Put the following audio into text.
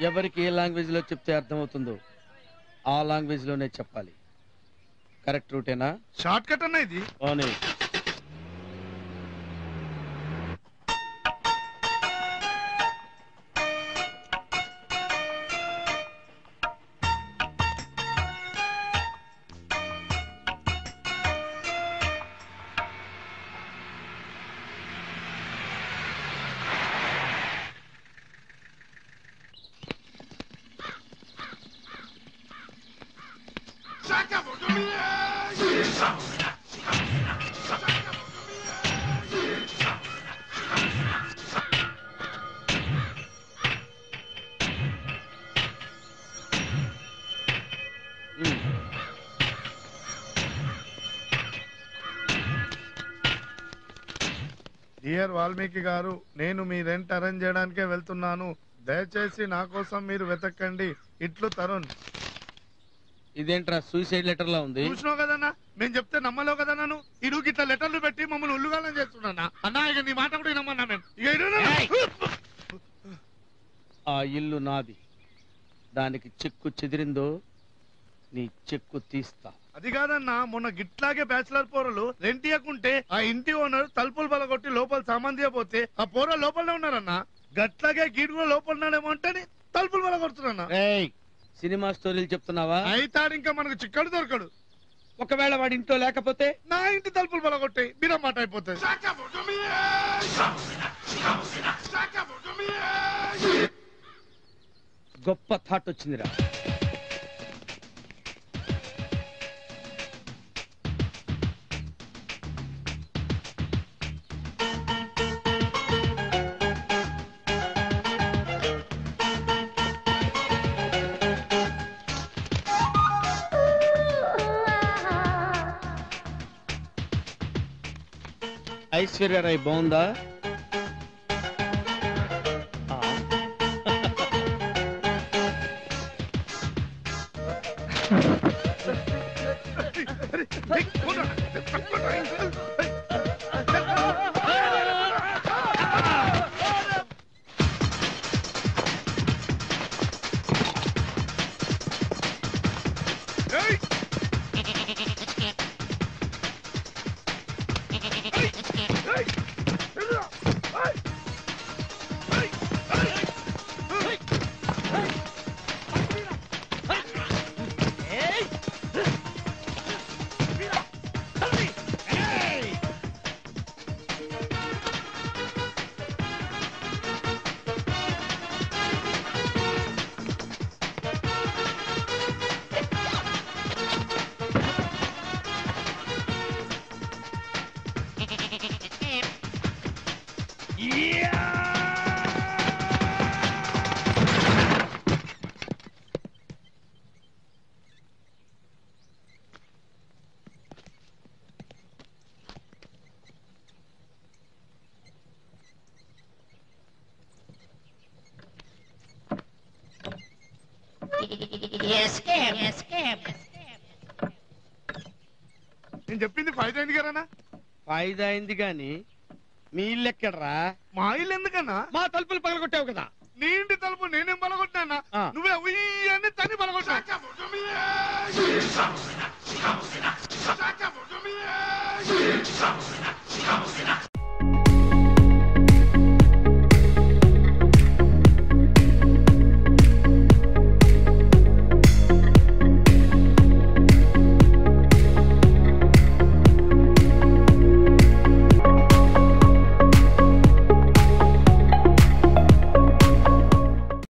ఎవరికి ఏ లాంగ్వేజ్ లో చెప్తే అర్థమవుతుందో ఆ లాంగ్వేజ్ లోనే చెప్పాలి కరెక్ట్ రూటేనా షార్ట్ కట్ అన్న ఇది అవునే ఉమ్. డియర్ వాల్మీకి గారు నేను మీ రెంట్ అరేంజ్ చేయడానికే వెళ్తున్నాను దయచేసి నా కోసం మీరు వెతకండి ఇట్లు తరుణ్ ఇదేంట్రా సూసైడ్ లెటర్ లా ఉంది చూసినావు కదన్నా నేను చెప్తే నమ్మలేవు కదా నన్ను ఇరుగు ఇట్లా లెటర్లు పెట్టి మమ్మల్ని ఉల్లుగాలం చేస్తున్నా అన్నా ఇక నీ మాట కూడా నమ్మన్నా నేను ఇక ఇరుగు. ఆ ఇల్లు నాది దానికి చెక్కు చెదిరిందో నీ చెక్కు తీస్తా అది కాదన్నా మొన్న గిట్లాగే బ్యాచిలర్ పోరలు రెంట్ ఇవ్వకుంటే ఆ ఇంటి ఓనర్ తలుపులు బలగొట్టి లోపల సామాన్ తీయపోతే ఆ పోర లోపలనే ఉన్నారన్నా గట్లాగే గీడు కూడా లోపల ఉన్నాడేమో అంటే తలుపులు బలగొడుతున్నా రేయ్ సినిమా స్టోరీలు చెప్తున్నావా అయితాడు ఇంకా మనకు చిక్కడు దొరకడు ఒకవేళ వాడి ఇంట్లో లేకపోతే నా ఇంటి తలుపులు బలగొట్టాయి బిరమాట అయిపోతుంది గొప్ప థాట్ వచ్చిందిరా ఐశ్వర్య రాయ్ బాగుందా ఆ. Escape, escape. నేను చెప్పింది ఫైవ్ అయింది కదన్నా ఫాయిదా అయింది గాని మీ ఇల్లు ఎక్కడరా మా ఇల్లు ఎందుకన్నా మా తలుపులు పగలగొట్టావు కదా నీ ఇంటి తలుపు నేనేం బలగొట్టినా ఆ. నువ్వే ఉయ్యి అని తని బలగొట్టా